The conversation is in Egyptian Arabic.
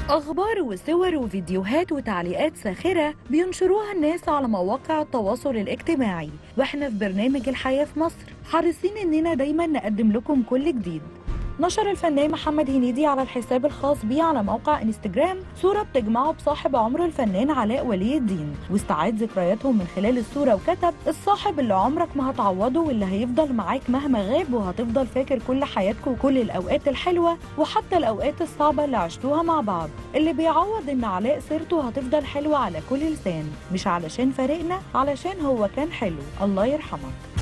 أخبار وصور وفيديوهات وتعليقات ساخرة بينشروها الناس على مواقع التواصل الاجتماعي واحنا في برنامج الحياة في مصر حريصين اننا دايما نقدم لكم كل جديد نشر الفنان محمد هنيدي على الحساب الخاص بيه على موقع انستجرام صورة بتجمعه بصاحب عمره الفنان علاء ولي الدين واستعاد ذكرياتهم من خلال الصورة وكتب الصاحب اللي عمرك ما هتعوضه واللي هيفضل معاك مهما غاب وهتفضل فاكر كل حياتكم وكل الأوقات الحلوة وحتى الأوقات الصعبة اللي عشتوها مع بعض اللي بيعوض إن علاء سيرته هتفضل حلوة على كل لسان مش علشان فارقنا علشان هو كان حلو الله يرحمك